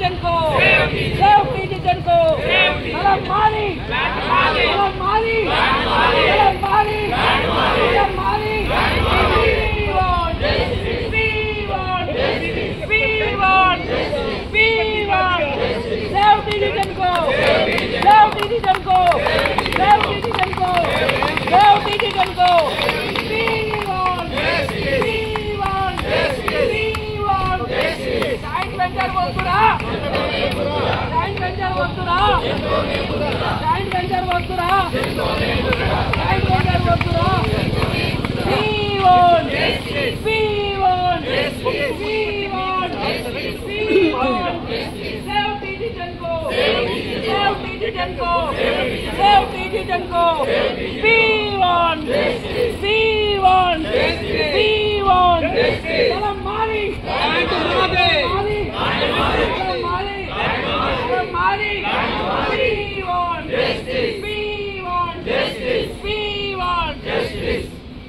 Janko! Save TG Janko! Salam Mali! Salam Mali! Salam Mali! Salam Mali! We want justice! We want justice! We want justice! We want justice! Save TG Janko! Save TG Janko! Save TG Janko! Save TG Janko! We want justice! We want justice! We want justice! Joint venture వస్తురా joint venture వస్తురా joint venture వస్తురా joint venture వస్తురా We want justice! We want justice! We want justice! We want justice! Save TG Janko! Save TG Janko! Save TG Janko! We want justice! We want justice! We want justice! Salam Mali! Salam Mali! Salam Mali! Salam Mali! We want justice! We want justice! We want justice!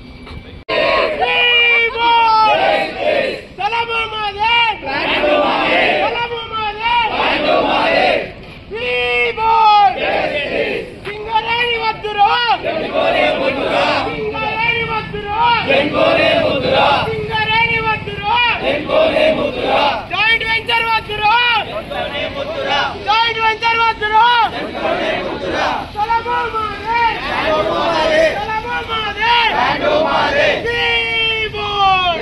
Joint venture వద్దురు joint venture వద్దురు సలమో మాదే సలమో మాదే keyboard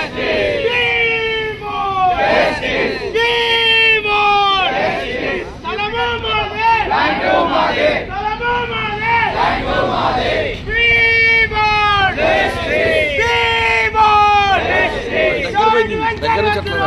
keyboard keyboard సలమో మాదే సలమో మాదే keyboard keyboard దగ్గర నుంచి అట్లా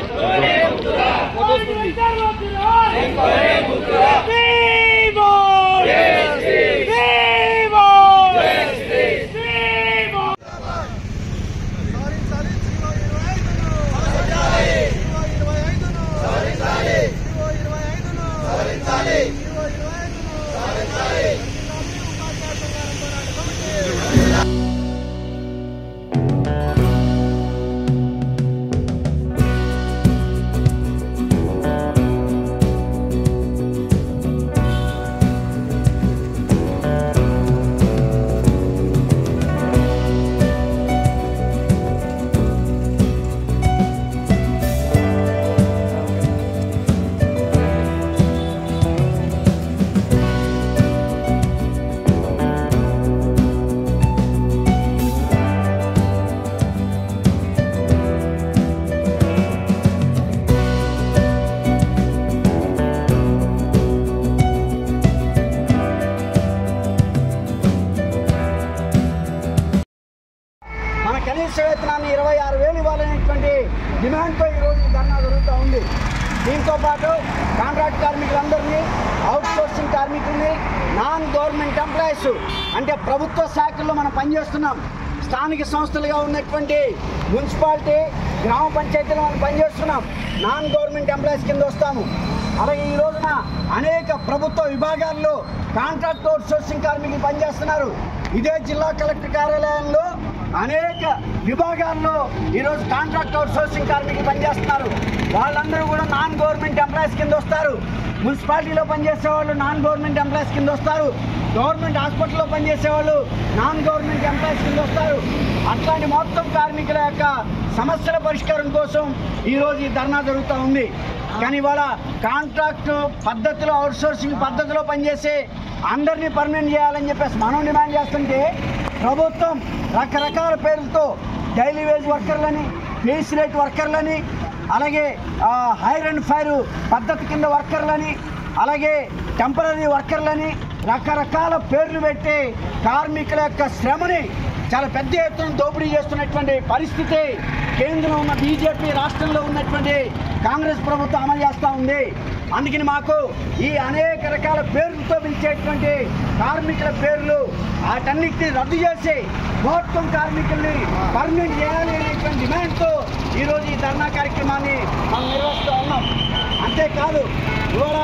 మన కనీస వేతనాన్ని ఇరవై ఆరు వేలు ఇవ్వాలనేటువంటి డిమాండ్తో ఈరోజు ఈ ధర్నా జరుగుతూ ఉంది దీంతో పాటు కాంట్రాక్ట్ కార్మికులందరినీ అవుట్ సోర్సింగ్ కార్మికుల్ని నాన్ గవర్నమెంట్ ఎంప్లాయీస్ అంటే ప్రభుత్వ శాఖల్లో మనం పనిచేస్తున్నాం స్థానిక సంస్థలుగా ఉన్నటువంటి మున్సిపాలిటీ గ్రామ పంచాయతీలో మనం పనిచేస్తున్నాం నాన్ గవర్నమెంట్ ఎంప్లాయీస్ కింద వస్తాము అలాగే ఈ రోజున అనేక ప్రభుత్వ విభాగాల్లో కాంట్రాక్ట్ అవుట్ సోర్సింగ్ కార్మికులు పనిచేస్తున్నారు ఇదే జిల్లా కలెక్టర్ కార్యాలయంలో అనేక విభాగాల్లో ఈరోజు కాంట్రాక్ట్ అవుట్ సోర్సింగ్ కార్మికులు పనిచేస్తున్నారు వాళ్ళందరూ కూడా నాన్ గవర్నమెంట్ ఎంప్లాయీస్ కింద వస్తారు మున్సిపాలిటీలో పనిచేసే వాళ్ళు నాన్ గవర్నమెంట్ ఎంప్లాయీస్ కింద వస్తారు గవర్నమెంట్ హాస్పిటల్లో పనిచేసే వాళ్ళు నాన్ గవర్నమెంట్ ఎంప్లాయీస్ కింద వస్తారు అట్లాంటి మొత్తం కార్మికుల యొక్క సమస్యల పరిష్కారం కోసం ఈరోజు ఈ ధర్నా జరుగుతూ ఉంది కానీ ఇవాళ కాంట్రాక్ట్ పద్ధతిలో అవుట్ సోర్సింగ్ పద్ధతిలో పనిచేసే అందరినీ పర్మనెంట్ చేయాలని చెప్పేసి మనం డిమాండ్ చేస్తుంటే ప్రభుత్వం రకరకాల పేర్లతో డైలీ వేజ్ వర్కర్లని బేస్ రేట్ వర్కర్లని అలాగే హైర్ అండ్ ఫైర్ పద్ధతి కింద వర్కర్లని అలాగే టెంపరీ వర్కర్లని రకరకాల పేర్లు పెట్టి కార్మికుల యొక్క శ్రమని చాలా పెద్ద ఎత్తున దోపిడీ చేస్తున్నటువంటి పరిస్థితి కేంద్రంలో ఉన్న బీజేపీ రాష్ట్రంలో ఉన్నటువంటి కాంగ్రెస్ ప్రభుత్వం అమలు చేస్తూ ఉంది అందుకని మాకు ఈ అనేక రకాల పేర్లతో పిలిచేటువంటి కార్మికుల పేర్లు వాటన్నిటిని రద్దు చేసి మొత్తం కార్మికుల్ని పర్మనెంట్ చేయాలి అనేటువంటి డిమాండ్తో ఈరోజు ఈ ధర్నా కార్యక్రమాన్ని మనం నిర్వహిస్తూ ఉన్నాం అంతేకాదు ఇవాళ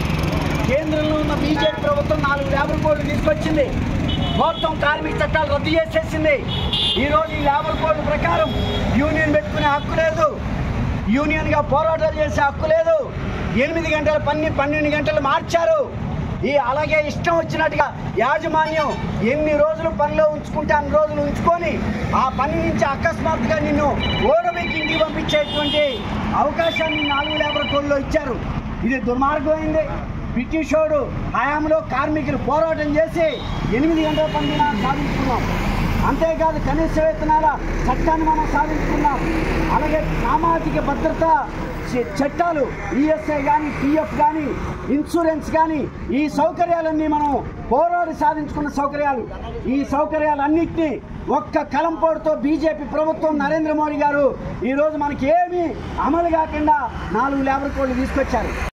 కేంద్రంలో ఉన్న బీజేపీ ప్రభుత్వం నాలుగు లేబర్ కోడ్లు తీసుకొచ్చింది మొత్తం కార్మిక చట్టాలు రద్దు చేసేసింది ఈరోజు ఈ లేబర్ కోడ్ ప్రకారం యూనియన్ పెట్టుకునే హక్కు లేదు యూనియన్గా పోరాటాలు చేసే హక్కు లేదు ఎనిమిది గంటల పని పన్నెండు గంటలు మార్చారు ఈ అలాగే ఇష్టం వచ్చినట్టుగా యాజమాన్యం ఎన్ని రోజులు పనిలో ఉంచుకుంటే అన్ని రోజులు ఉంచుకొని ఆ పని నుంచి అకస్మాత్తుగా నిన్ను ఓడబెక్కి ఇంటికి పంపించేటువంటి అవకాశాన్ని నాలుగు లేబర్ కోడ్లో ఇచ్చారు ఇది దుర్మార్గమైంది బ్రిటిష్ వాడు హయాంలో కార్మికులు పోరాటం చేసి ఎనిమిది గంటల పని సాధించుకున్నాం అంతేకాదు కనీస వేతనాల చట్టాన్ని మనం సాధించుకున్నాం అలాగే సామాజిక భద్రత చ- చట్టాలు ఈఎస్ఐ కానీ పిఎఫ్ కానీ ఇన్సూరెన్స్ కానీ ఈ సౌకర్యాలన్నీ మనం పోరాడి సాధించుకున్న సౌకర్యాలు ఈ సౌకర్యాలన్నింటినీ ఒక్క కలంపోటుతో బీజేపీ ప్రభుత్వం నరేంద్ర మోడీ గారు ఈరోజు మనకి ఏమీ అమలు కాకుండా నాలుగు లేబర్ కోడ్లు తీసుకొచ్చారు